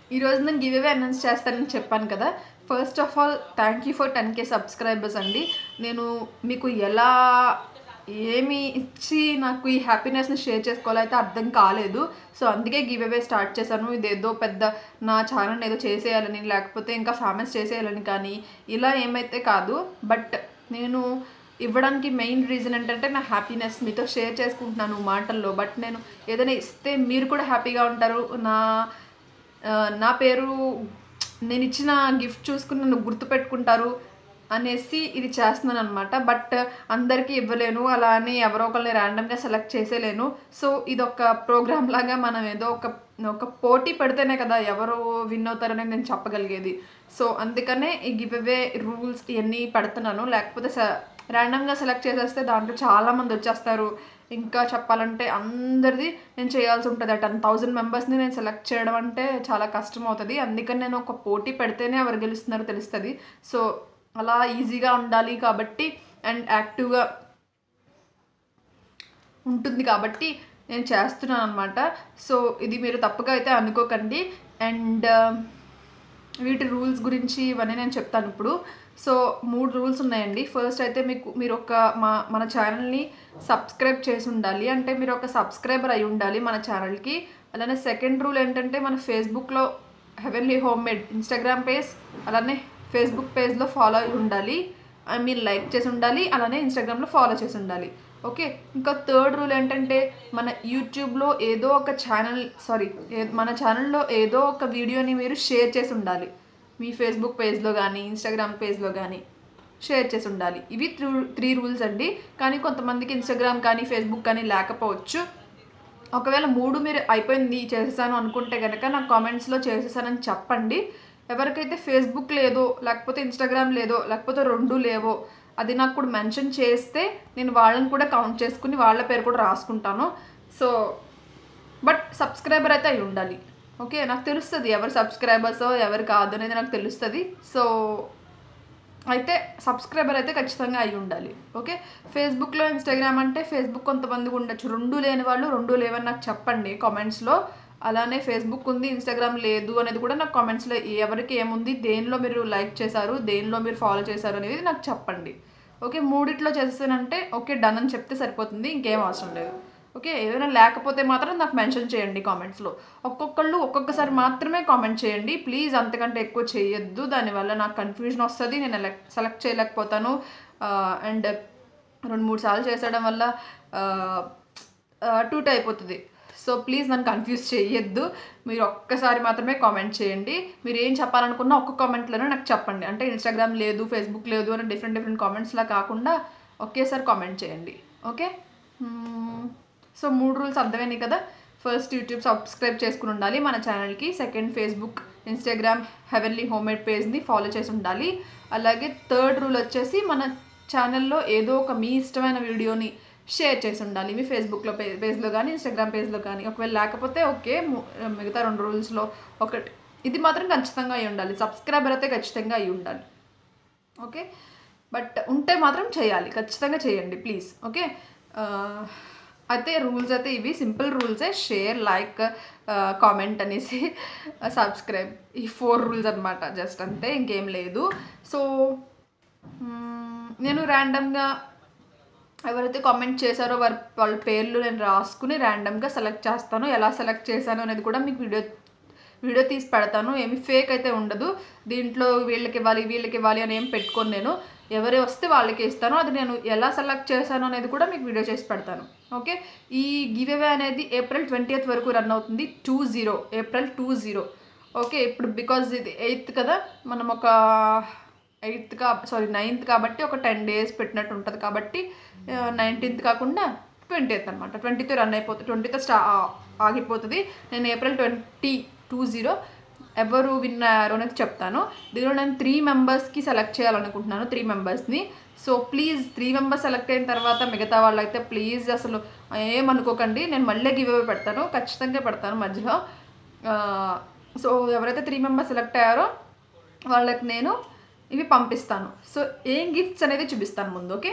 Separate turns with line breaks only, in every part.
ఈరోజు నేను give away announce చేస్తానని చెప్పాను కదా first of all thank you for ten K subscribers అండి నేను మీకు ఎలా ఏమి ఇచ్చి నాకు ఈ హ్యాపీనెస్ని షేర్ చేసుకోవాలో అయితే అర్థం కాలేదు సో అందుకే గివ్ అవే స్టార్ట్ చేశాను ఇదేదో పెద్ద నా ఛానల్ ఏదో చేసేయాలని లేకపోతే ఇంకా ఫేమస్ చేసేయాలని కానీ ఇలా ఏమైతే కాదు బట్ నేను ఇవ్వడానికి మెయిన్ రీజన్ ఏంటంటే నా హ్యాపీనెస్ మీతో షేర్ చేసుకుంటున్నాను మాటల్లో బట్ నేను ఏదైనా ఇస్తే మీరు కూడా హ్యాపీగా ఉంటారు నా ఆ, నా పేరు నేను ఇచ్చిన గిఫ్ట్ చూసుకుని నన్ను గుర్తుపెట్టుకుంటారు అనేసి ఇది చేస్తున్నాను అనమాట బట్ అందరికీ ఇవ్వలేను అలా అని ఎవరో ఒకరిని ర్యాండమ్గా సెలెక్ట్ చేసేలేను సో ఇది ఒక ప్రోగ్రామ్ లాగా మనం ఏదో ఒక ఒక పోటీ పెడితేనే కదా ఎవరు విన్ అవుతారని నేను చెప్పగలిగేది సో అందుకనే ఈ గివ్ అవే రూల్స్ ఇవన్నీ పెడుతున్నాను లేకపోతే స ర్యాండమ్గా సెలెక్ట్ చేసేస్తే దాంట్లో చాలామంది వచ్చేస్తారు ఇంకా చెప్పాలంటే అందరిది నేను చేయాల్సి ఉంటుంది టెన్ థౌజండ్ మెంబర్స్ని నేను సెలెక్ట్ చేయడం అంటే చాలా కష్టం అవుతుంది అందుకని నేను ఒక పోటీ పెడితేనే ఎవరు గెలుస్తున్నారో తెలుస్తుంది సో అలా ఈజీగా ఉండాలి కాబట్టి అండ్ యాక్టివ్గా ఉంటుంది కాబట్టి నేను చేస్తున్నాను అనమాట సో ఇది మీరు తప్పుగా అయితే అనుకోకండి అండ్ వీటి రూల్స్ గురించి ఇవన్నీ నేను చెప్తాను ఇప్పుడు సో మూడు రూల్స్ ఉన్నాయండి ఫస్ట్ అయితే మీకు మీరు ఒక మా మన ఛానల్ని సబ్స్క్రైబ్ చేసి ఉండాలి అంటే మీరు ఒక సబ్స్క్రైబర్ అయి ఉండాలి మన ఛానల్కి అలానే సెకండ్ రూల్ ఏంటంటే మన ఫేస్బుక్లో heavenly home made Instagram page అలానే ఫేస్బుక్ పేజ్లో ఫాలో అయి ఉండాలి ఐ మీన్ లైక్ చేసి ఉండాలి అలానే ఇన్స్టాగ్రామ్లో ఫాలో చేసి ఉండాలి ఓకే ఇంకా థర్డ్ రూల్ ఏంటంటే మన యూట్యూబ్లో ఏదో ఒక ఛానల్ సారీ మన ఛానల్లో ఏదో ఒక వీడియోని మీరు షేర్ చేసి ఉండాలి మీ ఫేస్బుక్ పేజ్లో కానీ ఇన్స్టాగ్రామ్ పేజ్లో కానీ షేర్ చేసి ఉండాలి ఇవి త్రీ త్రీ రూల్స్ అండి కానీ కొంతమందికి ఇన్స్టాగ్రామ్ కానీ ఫేస్బుక్ కానీ లేకపోవచ్చు ఒకవేళ మూడు మీరు అయిపోయింది చేసేసాను అనుకుంటే కనుక నాకు కామెంట్స్లో చేసేసానని చెప్పండి ఎవరికైతే ఫేస్బుక్ లేదో లేకపోతే ఇన్స్టాగ్రామ్ లేదో లేకపోతే రెండు లేవో అది నాకు కూడా మెన్షన్ చేస్తే నేను వాళ్ళని కూడా కౌంట్ చేసుకుని వాళ్ళ పేరు కూడా రాసుకుంటాను సో బట్ సబ్స్క్రైబర్ అయితే అయి ఉండాలి ఓకే నాకు తెలుస్తుంది ఎవరు సబ్స్క్రైబర్స్ ఎవరు కాదు అనేది నాకు తెలుస్తుంది సో అయితే సబ్స్క్రైబర్ అయితే ఖచ్చితంగా అయి ఉండాలి ఓకే ఫేస్బుక్లో ఇన్స్టాగ్రామ్ అంటే ఫేస్బుక్ కొంతమందికి ఉండొచ్చు రెండు లేని వాళ్ళు రెండు లేవని నాకు చెప్పండి కామెంట్స్లో అలానే ఫేస్బుక్ ఉంది ఇన్స్టాగ్రామ్ లేదు అనేది కూడా నాకు కామెంట్స్లో ఎవరికి ఏముంది దేనిలో మీరు లైక్ చేశారు దేనిలో మీరు ఫాలో చేశారు అనేది నాకు చెప్పండి ఓకే మూడిట్లో చేసేసానంటే ఓకే డన్ అని చెప్తే సరిపోతుంది ఇంకేం అవసరం లేదు ఓకే ఏదైనా లేకపోతే మాత్రం నాకు మెన్షన్ చేయండి కామెంట్స్లో ఒక్కొక్కళ్ళు ఒక్కొక్కసారి మాత్రమే కామెంట్ చేయండి ప్లీజ్ అంతకంటే ఎక్కువ చేయొద్దు దానివల్ల నాకు కన్ఫ్యూజన్ వస్తుంది నేను ఎలెక్ట్ సెలెక్ట్ చేయలేకపోతాను అండ్ రెండు మూడు సార్లు చేసడం వల్ల టూట్ అయిపోతుంది సో ప్లీజ్ నన్ను కన్ఫ్యూజ్ చేయొద్దు మీరు ఒక్కసారి మాత్రమే కామెంట్ చేయండి మీరు ఏం చెప్పాలనుకున్నా ఒక్క కామెంట్లోనే నాకు చెప్పండి అంటే ఇన్స్టాగ్రామ్ లేదు ఫేస్బుక్ లేదు అని డిఫరెంట్ డిఫరెంట్ కామెంట్స్లా కాకుండా ఒకేసారి కామెంట్ చేయండి ఓకే సో మూడు రూల్స్ అర్థమైనాయి కదా ఫస్ట్ యూట్యూబ్ సబ్స్క్రైబ్ చేసుకుని ఉండాలి మన ఛానల్కి second Facebook Instagram heavenly homemade పేజ్ని ఫాలో చేసి ఉండాలి అలాగే థర్డ్ రూల్ వచ్చేసి మన ఛానల్లో ఏదో ఒక మీ ఇష్టమైన వీడియోని షేర్ చేసి ఉండాలి మీ ఫేస్బుక్లో పే పేజ్లో కానీ ఇన్స్టాగ్రామ్ పేజ్లో కానీ ఒకవేళ లేకపోతే ఓకే ము- మిగతా రెండు రూల్స్లో ఒకటి ఇది మాత్రం ఖచ్చితంగా అయి ఉండాలి సబ్స్క్రైబర్ అయితే ఖచ్చితంగా అయి ఉండాలి ఓకే బట్ ఉంటే మాత్రం చేయాలి ఖచ్చితంగా చేయండి ప్లీజ్ ఓకే ఆ, అయితే రూల్స్ అయితే ఇవి సింపుల్ రూల్సే షేర్ లైక్ కామెంట్ అనేసి సబ్స్క్రైబ్ ఈ ఫోర్ రూల్స్ అనమాట జస్ట్ అంతే ఇంకేం లేదు సో మ్మ్, నేను ర్యాండమ్గా ఎవరైతే కామెంట్ చేశారో వారి వాళ్ళ పేర్లు నేను రాసుకుని ర్యాండమ్గా సెలెక్ట్ చేస్తాను ఎలా సెలెక్ట్ చేశాను అనేది కూడా మీకు వీడియో వీడియో తీసి పెడతాను ఏమి ఫేక్ అయితే ఉండదు దీంట్లో వీళ్ళకి ఇవ్వాలి వీళ్ళకి ఇవ్వాలి అని ఏం పెట్టుకొని నేను ఎవరు వస్తే వాళ్ళకి ఇస్తాను అది నేను ఎలా సెలెక్ట్ చేశాను అనేది కూడా మీకు వీడియో చేసి పెడతాను ఓకే ఈ గివ్ అవే అనేది ఏప్రిల్ ట్వంటీయత్ వరకు రన్ అవుతుంది two zero April two zero okay ఇప్పుడు బికాజ్ ఇది ఎయిత్ కదా మనం ఒక ఎయిత్ కా సారీ నైన్త్ కాబట్టి ఒక టెన్ డేస్ పెట్టినట్టు ఉంటుంది కాబట్టి నైన్టీన్త్ కాకుండా ట్వంటీ ఎయిత్ అనమాట ట్వంటీతో రన్ అయిపోతుంది ట్వంటీతో స్టా ఆగిపోతుంది నేను ఏప్రిల్ ట్వంటీ టూ జీరో ఎవరు విన్నారు అనేది చెప్తాను దీనిలో నేను త్రీ మెంబర్స్కి సెలెక్ట్ చేయాలనుకుంటున్నాను త్రీ మెంబర్స్ని so please three members select అయిన తర్వాత మిగతా వాళ్ళైతే ప్లీజ్ అసలు ఏమనుకోకండి నేను మళ్ళీ గివ్ అవే పెడతాను ఖచ్చితంగా పెడతాను మధ్యలో ఆ, సో ఎవరైతే త్రీ మెంబర్స్ సెలెక్ట్ అయ్యారో వాళ్ళకి నేను ఇవి పంపిస్తాను సో ఏం గిఫ్ట్స్ అనేది చూపిస్తాను ముందు ఓకే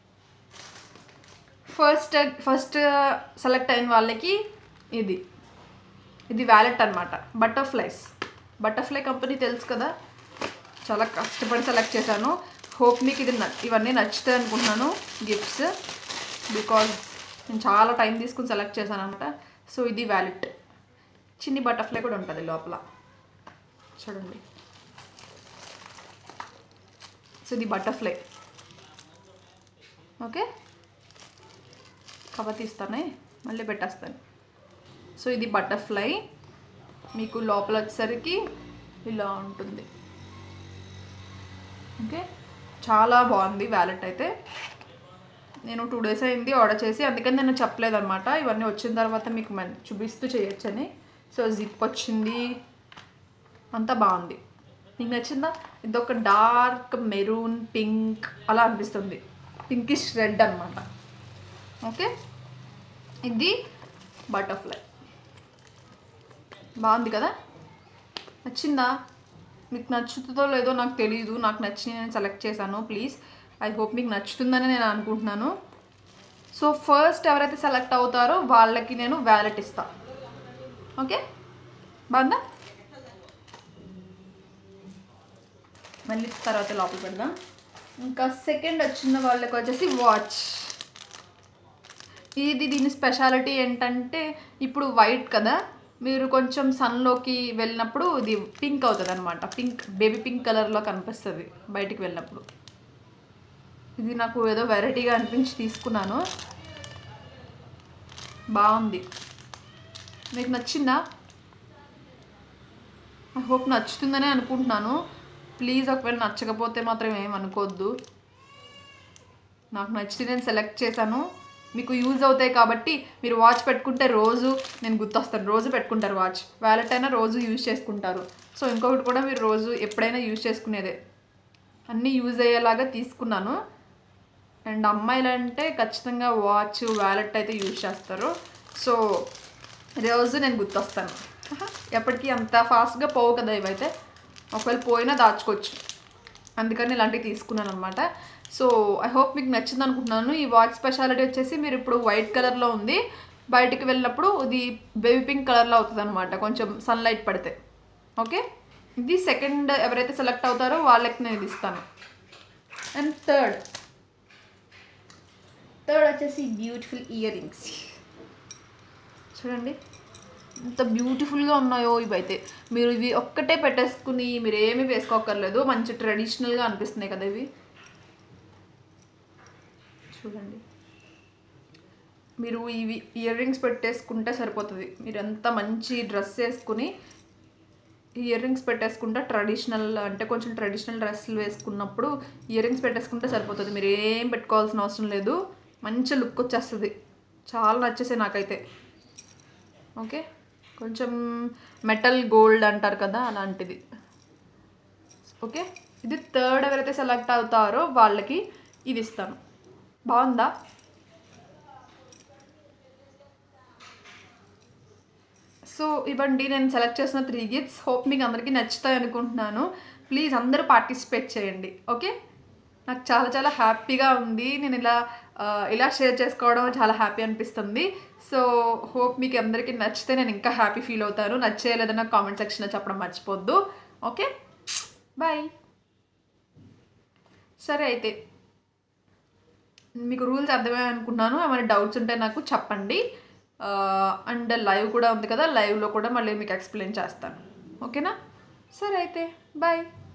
ఫస్ట్ ఫస్ట్ సెలెక్ట్ అయిన వాళ్ళకి ఇది ఇది వ్యాలెట్ అనమాట బటర్ఫ్లైస్ బటర్ఫ్లై కంపెనీ తెలుసు కదా చాలా కష్టపడి సెలెక్ట్ చేశాను హోప్ మీకు ఇది న- ఇవన్నీ నచ్చుతాయి అనుకుంటున్నాను గిఫ్ట్స్ బికాజ్ నేను చాలా టైం తీసుకుని సెలెక్ట్ చేశాను అనమాట సో ఇది వ్యాలెట్ చిన్ని బటర్ఫ్లై కూడా ఉంటుంది లోపల చూడండి సో ఇది బటర్ఫ్లై ఓకే కవర్ తీస్తానే మళ్ళీ పెట్టేస్తాను సో ఇది బటర్ఫ్లై మీకు లోపల వచ్చేసరికి ఇలా ఉంటుంది ఓకే చాలా బాగుంది వ్యాలెట్ అయితే నేను టూ డేస్ అయింది ఆర్డర్ చేసి అందుకని నేను చెప్పలేదు అనమాట ఇవన్నీ వచ్చిన తర్వాత మీకు మన్ చూపిస్తూ చేయొచ్చని సో జిప్ వచ్చింది అంతా బాగుంది నీకు నచ్చిందా ఇది ఒక డార్క్ మెరూన్ పింక్ అలా అనిపిస్తుంది పింకిష్ రెడ్ అనమాట ఓకే ఇది బటర్ఫ్లై బాగుంది కదా నచ్చిందా మీకు నచ్చుతుందో లేదో నాకు తెలియదు నాకు నచ్చి నేను సెలెక్ట్ చేశాను ప్లీజ్ ఐ హోప్ మీకు నచ్చుతుందని నేను అనుకుంటున్నాను సో ఫస్ట్ ఎవరైతే సెలెక్ట్ అవుతారో వాళ్ళకి నేను వ్యాలెట్ ఇస్తా ఓకే బాగుందా మళ్ళీ తర్వాత లోపల పెడదాం ఇంకా సెకండ్ వచ్చిన వాళ్ళకి వచ్చేసి వాచ్ ఇది దీని స్పెషాలిటీ ఏంటంటే ఇప్పుడు వైట్ కదా మీరు కొంచెం సన్లోకి వెళ్ళినప్పుడు ఇది పింక్ అవుతుంది అనమాట పింక్ బేబీ పింక్ కలర్లో కనిపిస్తుంది బయటికి వెళ్ళినప్పుడు ఇది నాకు ఏదో వెరైటీగా అనిపించి తీసుకున్నాను బాగుంది మీకు నచ్చిందా ఐ హోప్ నచ్చుతుందనే అనుకుంటున్నాను ప్లీజ్ ఒకవేళ నచ్చకపోతే మాత్రం ఏం అనుకోవద్దు నాకు నచ్చితే నేను సెలెక్ట్ చేశాను మీకు యూజ్ అవుతాయి కాబట్టి మీరు వాచ్ పెట్టుకుంటే రోజు నేను గుర్తొస్తాను రోజు పెట్టుకుంటారు వాచ్ వ్యాలెట్ అయినా రోజు యూజ్ చేసుకుంటారు సో ఇంకొకటి కూడా మీరు రోజు ఎప్పుడైనా యూజ్ చేసుకునేదే అన్నీ యూజ్ అయ్యేలాగా తీసుకున్నాను అండ్ అమ్మాయిలు అంటే ఖచ్చితంగా వాచ్ వ్యాలెట్ అయితే యూజ్ చేస్తారు సో రోజు నేను గుర్తొస్తాను ఎప్పటికీ అంత ఫాస్ట్గా పోవు కదా ఇవైతే ఒకవేళ పోయినా దాచుకోవచ్చు అందుకని ఇలాంటివి తీసుకున్నాను అనమాట సో ఐ హోప్ మీకు నచ్చింది అనుకుంటున్నాను ఈ వాచ్ స్పెషాలిటీ వచ్చేసి మీరు ఇప్పుడు వైట్ కలర్లో ఉంది బయటికి వెళ్ళినప్పుడు ఇది బేబీ పింక్ కలర్లో అవుతుంది అనమాట కొంచెం సన్లైట్ పడితే ఓకే ఇది సెకండ్ ఎవరైతే సెలెక్ట్ అవుతారో వాళ్ళకి నేను ఇది ఇస్తాను అండ్ థర్డ్ థర్డ్ వచ్చేసి బ్యూటిఫుల్ ఇయర్ రింగ్స్ చూడండి ఎంత బ్యూటిఫుల్గా ఉన్నాయో ఇవైతే మీరు ఇవి ఒక్కటే పెట్టేసుకుని మీరు ఏమీ వేసుకోకర్లేదు మంచి ట్రెడిషనల్గా అనిపిస్తున్నాయి కదా ఇవి చూడండి మీరు ఇవి ఇయర్ రింగ్స్ పెట్టేసుకుంటే సరిపోతుంది మీరు ఎంత మంచి డ్రెస్ వేసుకుని ఇయర్ రింగ్స్ పెట్టేసుకుంటే ట్రెడిషనల్ అంటే కొంచెం ట్రెడిషనల్ డ్రెస్సులు వేసుకున్నప్పుడు ఇయర్ రింగ్స్ పెట్టేసుకుంటే సరిపోతుంది మీరు ఏం పెట్టుకోవాల్సిన అవసరం లేదు మంచి లుక్ వచ్చేస్తుంది చాలా నచ్చేసాయి నాకైతే ఓకే కొంచెం మెటల్ గోల్డ్ అంటారు కదా అలాంటిది ఓకే ఇది థర్డ్ ఎవరైతే సెలెక్ట్ అవుతారో వాళ్ళకి ఇది ఇస్తాను బాగుందా సో ఇవ్వండి నేను సెలెక్ట్ చేసిన త్రీ గిఫ్ట్స్ హోప్ మీకు అందరికీ నచ్చుతాయి అనుకుంటున్నాను ప్లీజ్ అందరూ పార్టిసిపేట్ చేయండి ఓకే నాకు చాలా చాలా హ్యాపీగా ఉంది నేను ఇలా ఆ, ఇలా షేర్ చేసుకోవడం చాలా హ్యాపీ అనిపిస్తుంది సో హోప్ మీకు అందరికీ నచ్చితే నేను ఇంకా హ్యాపీ ఫీల్ అవుతాను నచ్చేయలేదన్న కామెంట్ సెక్షన్లో చెప్పడం మర్చిపోద్దు ఓకే బాయ్ సరే అయితే మీకు రూల్స్ అర్థమయ్యాయి అనుకున్నాను ఏమైనా డౌట్స్ ఉంటే నాకు చెప్పండి అండ్ లైవ్ కూడా ఉంది కదా లైవ్లో కూడా మళ్ళీ మీకు ఎక్స్ప్లెయిన్ చేస్తాను ఓకేనా సరే అయితే బాయ్